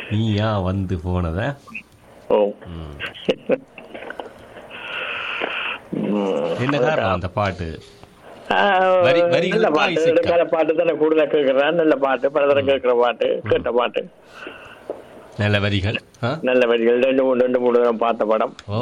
நீயா வந்து போனத ஓ ம். ம். என்ன காரணம் அந்த பாட்டு ஆ, வரி- வரிகள் நல்ல தான் பாட்டு இசைக்கா? எடுக்காத பாட்டு தானே கூடுதலா கேட்கிறேன் நல்ல பாட்டு பல தடவை கேட்கிற பாட்டு கேட்ட பாட்டு நல்ல வரிகள் ஆ? நல்ல வரிகள் ரெண்டு மூணு ரெண்டு மூணு தடவை பார்த்த படம் ஓ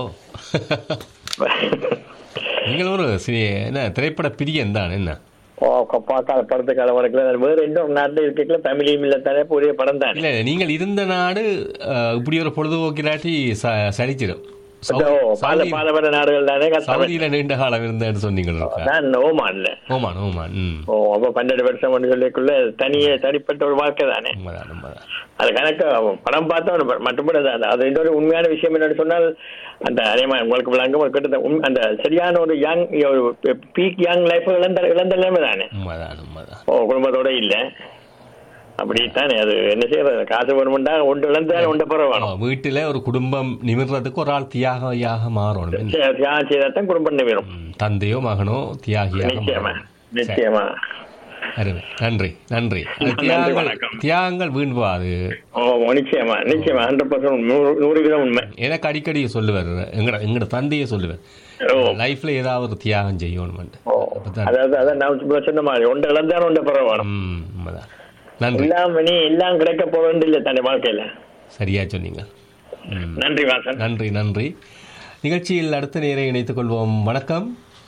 நீங்கள் ஒரு சி- என்ன திரைப்பட பிரியன் தான் என்ன ஓ பார்க்காத படத்துக்கு கால வரைக்கும் வேற எந்த ஒரு நாட்டில் இருக்கல ஃபேமிலியும் இல்லை தானே ஒரே படம் தானே இல்ல நீங்கள் இருந்த நாடு அஹ், இப்படி ஒரு பொழுதுபோக்கிலாட்டி ச- சலிச்சிடும் ஓ, பால பாலவர நாடுகள் தானே கஷ்டம் சவுதியில நீண்ட காலம் இருந்தேன்னு சொன்னீங்க நான் ஓமான்ல ஓமான் ஓமான் ம் ஓ அப்ப பன்னெண்டு வருஷம் சொல்லிக்குள்ள தனியே தனிப்பட்ட ஒரு வாழ்க்கை தானே உண்மைதான் உண்மைதான் அது கணக்கு படம் பார்த்தா ஒரு மற்றபடி அது- அது இன்னொரு உண்மையான விஷயம் என்னன்னு சொன்னால் அந்த அதே மாதிரி உங்களுக்கு விளங்கும் ஒரு கிட்ட உண்- அந்த சரியான ஒரு யங் ஒரு பீக் யங் லைஃப் இழந்த இழந்த நிலைமை தானே உண்மைதான் உண்மைதான் ஓ குடும்பத்தோட இல்ல அப்படித்தானே அது என்ன செய்யறது காசு வேணும்டா ஒன்று இழந்தாலும் ஒன்று பிற ஆ, வேணும் வீட்டுல ஒரு குடும்பம் நிமிர்றதுக்கு ஒரு ஆள் தியாகியாக மாறணும் என்ன? சே- தியாகம் செய்தாதான் குடும்பம் வேணும் ம், தந்தையோ மகனோ தியாகியாக நிச்சயமா மாறணும். நிச்சயமா அருமை நன்றி நன்றி அது நன்றி, தியாகங்கள் வணக்கம். தியாகங்கள் வீண்பாது ஓ நிச்சயமா நிச்சயமா ஹண்ட்ரட் பர்சன்ட் நூறு நூறு வீதம் உண்மை எனக்கு அடிக்கடி சொல்லுவார் எங்கட எங்கட தந்தையே சொல்லுவார் ஓ லைஃப்ல ஏதாவது ஒரு தியாகம் செய்யணும்னு ஓ அதாவது அதான் நான் இப்ப சொன்ன மாதிரி ஒன்று இழந்தாலும் ஒன்று பிற வேணும் ம் உண்மைதான் நன்றி எல்லாம் நீ எல்லாம் கிடைக்க போறது இல்லை தன்னை வாழ்க்கையில சரியா சொன்னீங்க ம் நன்றி வாசன் நன்றி நன்றி நிகழ்ச்சியில் அடுத்த நேரை இணைத்துக் கொள்வோம் வணக்கம்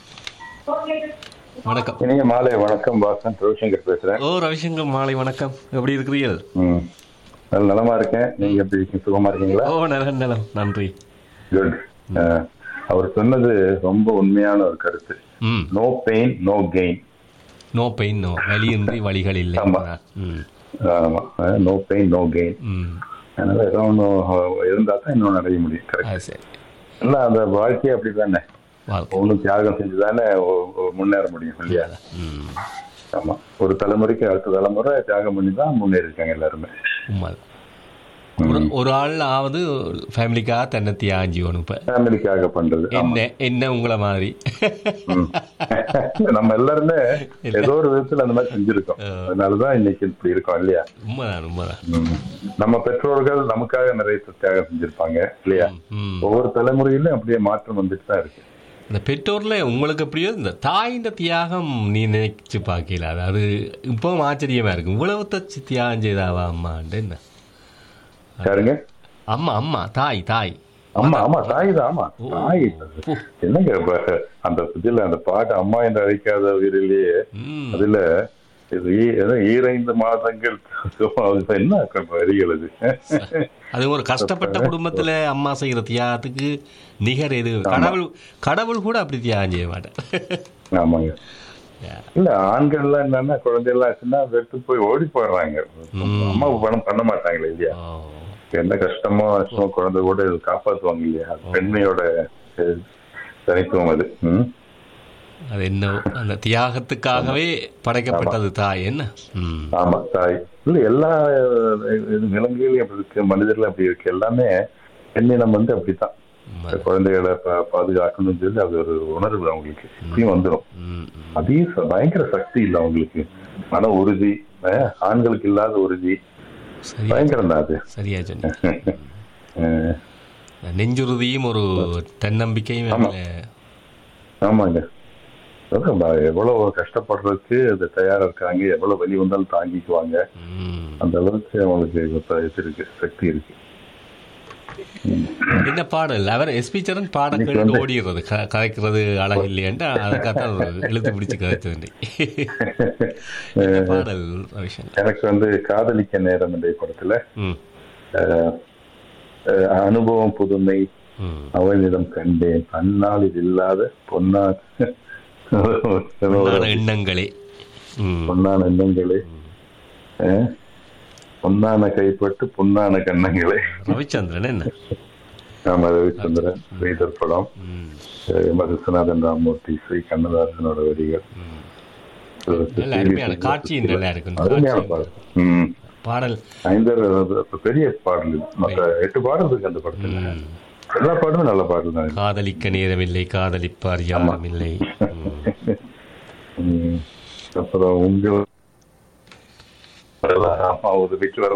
வணக்கம் இனிய மாலை வணக்கம் வாசன் ரவிசங்கர் பேசுறேன் ஓ ரவிசங்கர் மாலை வணக்கம் எப்படி இருக்கிறீர்கள் ம். நல்ல நலமா இருக்கேன் நீங்க எப்படி இருக்கீங்க சுகமா இருக்கீங்களா ஓ நலம் நலம் நன்றி குட் அவர் சொன்னது ரொம்ப உண்மையான ஒரு கருத்து ம் no pain no gain no pain no வலியின்றி வழிகள் இல்லை ஆமா. ம் ஆமா நோ பெயின் நோ கெயின் ம் அதனால ஏதோ ஒன்று இருந்தா தான் இன்னும் அடைய முடியும் கரெக்ட் அது சரி இல்ல அந்த வாழ்க்கையே அப்படிதானே வாழ்க்கை ஒன்றும் தியாகம் செஞ்சுதானே ஒ- ஒ- முன்னேற முடியும் இல்லையா ம் ஆமா ஒரு தலைமுறைக்கு அடுத்த தலைமுறை தியாகம் பண்ணி தான் முன்னேறி இருக்காங்க எல்லாருமே உண்மைதான் ஒரு ஒரு ஆள் ஆவது ஃபேமிலிக்காக தன்னை தியாகம் செய்யணும் இப்போ ஃபேமிலிக்காக பண்றது ஆமா என்ன என்ன உங்களை மாதிரி ம். நம்ம எல்லாருமே ஏதோ ஒரு விதத்துல அந்த மாதிரி செஞ்சிருக்கோம் அதனாலதான் இன்னைக்கு இப்படி இருக்கோம் இல்லையா உண்மைதான் உண்மைதான் ம். நம்ம பெற்றோர்கள் நமக்காக நிறைய தியாகம் செஞ்சிருப்பாங்க இல்லையா ம் ஒவ்வொரு தலைமுறையிலும் அப்படியே மாற்றம் வந்துட்டு தான் இருக்கு இந்த பெற்றோர்ல உங்களுக்கு எப்படியோ இந்த தாயின் தியாகம் நீ நினைச்சு பார்க்கல அது இப்பவும் ஆச்சரியமா இருக்கு இவ்வளவு தச்சு தியாகம் செய்தாவா அம்மாண்டு என்ன யாருங்க அம்மா அம்மா தாய் தாய் ஆமா ஆமா தாய் தான் ஆமா தாய் என்னங்க இப்ப அந்த இதுல அந்த பாட்டு அம்மா என்று அழைக்காத உயிரிலேயே ம் அதுல இது ஈ- ஏதோ ஈரைந்து மாதங்கள் அது என்ன வரிகள் அது அது ஒரு கஷ்டப்பட்ட குடும்பத்துல அம்மா செய்யற தியாகத்துக்கு நிகர் எது கடவுள் கடவுள் கூட அப்படி தியாகம் செய்ய மாட்டேன் ஆமாங்க இல்ல ஆண்கள் எல்லாம் என்னன்னா குழந்தை எல்லாம் ஆச்சுன்னா வெறுத்து போய் ஓடி போயிடுறாங்க அம்மா பணம் பண்ண மாட்டாங்களே இல்லையா ஓ, என்ன கஷ்டமோ கஷ்டமோ குழந்தை கூட இது காப்பாத்துவாங்க இல்லையா அது பெண்மையோட அஹ், தனித்துவம் அது ம். அது என்ன அந்த தியாகத்துக்காகவே படைக்கப்பட்டது தாய் என்ன ம் ஆமா தாய் இல்ல எல்லா அஹ், இது விலங்குகளையும் அப்படி இருக்கு மனிதர்களும் அப்படி இருக்கு எல்லாமே பெண்ணினம் வந்து அப்படித்தான் உண்மை. குழந்தைகளை பா- பாதுகாக்கணும்னு சொல்லி அது ஒரு உணர்வு அவங்களுக்கு இப்பயும் வந்துடும் ம், ம். அதே ச- பயங்கர சக்தி இல்லை அவங்களுக்கு மன உறுதி அஹ், ஆண்களுக்கு இல்லாத உறுதி சரியா பயங்கரம் தான் அது சரியா சொன்னீங்க அஹ், நெஞ்சுறுதியும் ஒரு தன்னம்பிக்கையும் அதுல ஆமாங்க அதான் ப- எவ்வளவு கஷ்டப்படுறதுக்கு அது தயாரா இருக்காங்க எவ்வளவு வலி வந்தாலும் தாங்கிக்குவாங்க ம். அந்த அளவுக்கு அவங்களுக்கு இப்ப இது இருக்கு சக்தி இருக்கு என்ன பாடல் அவர் எஸ்பி சரண் பாட இன்னைக்கு கேட்டு வந்து- ஓடிடுறது க- கதைக்கிறது அழகு இல்லையான்ட்டு அதுக்காகத்தான் ஒரு இழுத்து பிடிச்சு கதைச்சது என்ன பாடல் ரவிசங்கர் எனக்கு வந்து காதலிக்க நேரம் என்ற படத்துல ம் அஹ், அஹ், அனுபவம் புதுமை ம் அவளிடம் கண்டேன் அந்நாளில் இல்லாத பொன்னா பொன்னான எண்ணங்களே ம் பொன்னான எண்ணங்களே அஹ், பொன்னான கைப்பட்டு பொன்னான கண்ணங்களே ரவிச்சந்திரன் என்ன நாம ரவிச்சந்திரன் ஸ்ரீதர் படம் ம் அஹ், மதுசநாதன் ராமூர்த்தி ஸ்ரீ கண்ணதாசனோட வரிகள் நல்ல அருமையான காட்சி நல்லா இருக்கு அருமையான காட்சி. பாடல் ம் பாடல் ஐந்தர் அது பெரிய பாடல் இது. மற்ற எட்டு பாடல் இருக்கு அந்த படத்துல ம். எல்லா பாடலும் நல்ல பாடல் தான் காதலிக்க நேரமில்லை காதலிப்பார் யாரும் இல்லை ம். ம். அப்புறம் உங்க ஆமா ஒரு வீட்டுல